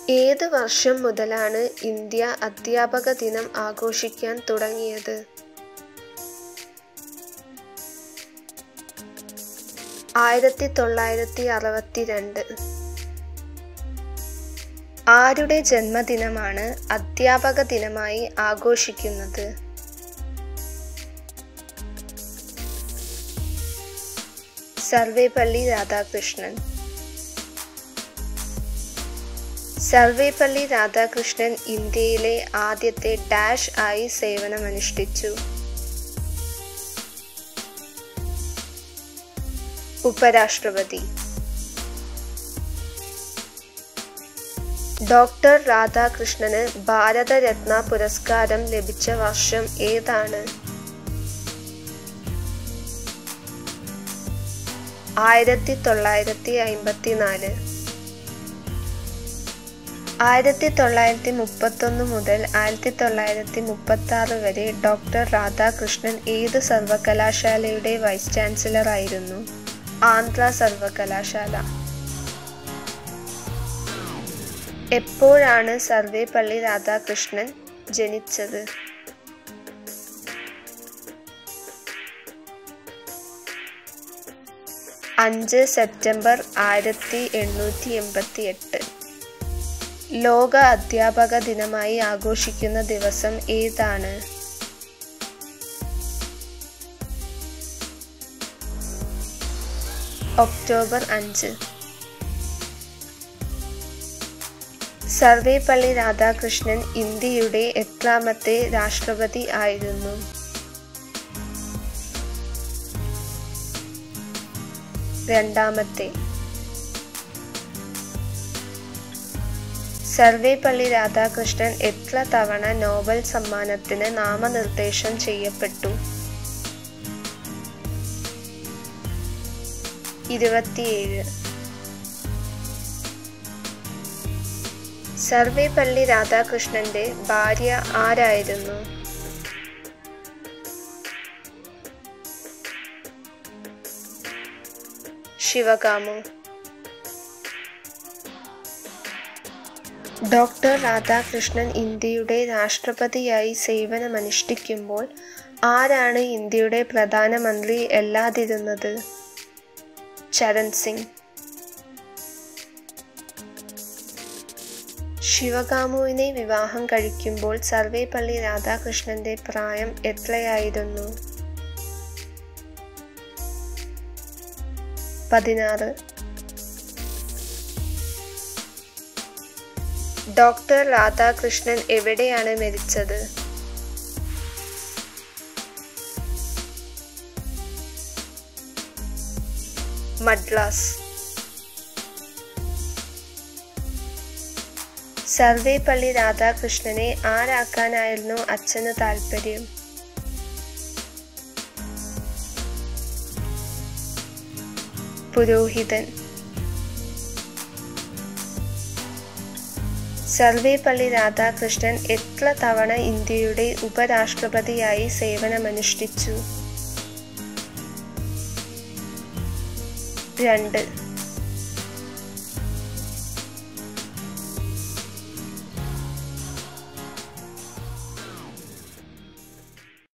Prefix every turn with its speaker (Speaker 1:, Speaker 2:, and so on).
Speaker 1: ഏത് വർഷം മുതലാണ് ഇന്ത്യ അധ്യാപക ദിനം ആഘോഷിക്കാൻ തുടങ്ങിയത് ആയിരത്തി തൊള്ളായിരത്തി അറുപത്തി രണ്ട് ആരുടെ ജന്മദിനമാണ് അധ്യാപക ദിനമായി ആഘോഷിക്കുന്നത് സർവേപ്പള്ളി രാധാകൃഷ്ണൻ സർവേപ്പള്ളി രാധാകൃഷ്ണൻ ഇന്ത്യയിലെ ആദ്യത്തെ ഡാഷ് ആയി സേവനമനുഷ്ഠിച്ചു ഉപരാഷ്ട്രപതി ഡോക്ടർ രാധാകൃഷ്ണന് ഭാരതരത്ന പുരസ്കാരം ലഭിച്ച വർഷം ഏതാണ് ആയിരത്തി തൊള്ളായിരത്തി അയിമ്പത്തിനാല് ആയിരത്തി തൊള്ളായിരത്തി മുപ്പത്തൊന്ന് മുതൽ ആയിരത്തി തൊള്ളായിരത്തി മുപ്പത്തി ആറ് വരെ ഡോക്ടർ രാധാകൃഷ്ണൻ ഏത് സർവകലാശാലയുടെ വൈസ് ചാൻസലർ ആയിരുന്നു ആന്ധ്ര സർവകലാശാല എപ്പോഴാണ് സർവേപ്പള്ളി രാധാകൃഷ്ണൻ ജനിച്ചത് അഞ്ച് സെപ്റ്റംബർ ആയിരത്തി എണ്ണൂറ്റി എൺപത്തി എട്ട് ലോക അധ്യാപക ദിനമായി ആഘോഷിക്കുന്ന ദിവസം ഏതാണ് ഒക്ടോബർ അഞ്ച് സർവേപ്പള്ളി രാധാകൃഷ്ണൻ ഇന്ത്യയുടെ എത്രാമത്തെ രാഷ്ട്രപതി ആയിരുന്നു രണ്ടാമത്തെ സർവേപ്പള്ളി രാധാകൃഷ്ണൻ എത്ര തവണ നോബൽ സമ്മാനത്തിന് നാമനിർദ്ദേശം ചെയ്യപ്പെട്ടു ഇരുപത്തിയേഴ് സർവേപ്പള്ളി രാധാകൃഷ്ണന്റെ ഭാര്യ ആരായിരുന്നു ശിവകാമു ഡോക്ടർ രാധാകൃഷ്ണൻ ഇന്ത്യയുടെ രാഷ്ട്രപതിയായി സേവനമനുഷ്ഠിക്കുമ്പോൾ ആരാണ് ഇന്ത്യയുടെ പ്രധാനമന്ത്രി അല്ലാതിരുന്നത് ചരൺ സിംഗ് ശിവകാമുവിനെ വിവാഹം കഴിക്കുമ്പോൾ സർവേപ്പള്ളി രാധാകൃഷ്ണന്റെ പ്രായം എത്രയായിരുന്നു പതിനാറ് ഡോക്ടർ രാധാകൃഷ്ണൻ എവിടെയാണ് മരിച്ചത് മദ്രാസ് സർവേപ്പള്ളി രാധാകൃഷ്ണനെ ആരാക്കാനായിരുന്നു അച്ഛന് താല്പര്യം പുരോഹിതൻ സർവേപ്പള്ളി രാധാകൃഷ്ണൻ എത്ര തവണ ഇന്ത്യയുടെ ഉപരാഷ്ട്രപതിയായി സേവനമനുഷ്ഠിച്ചു രണ്ട്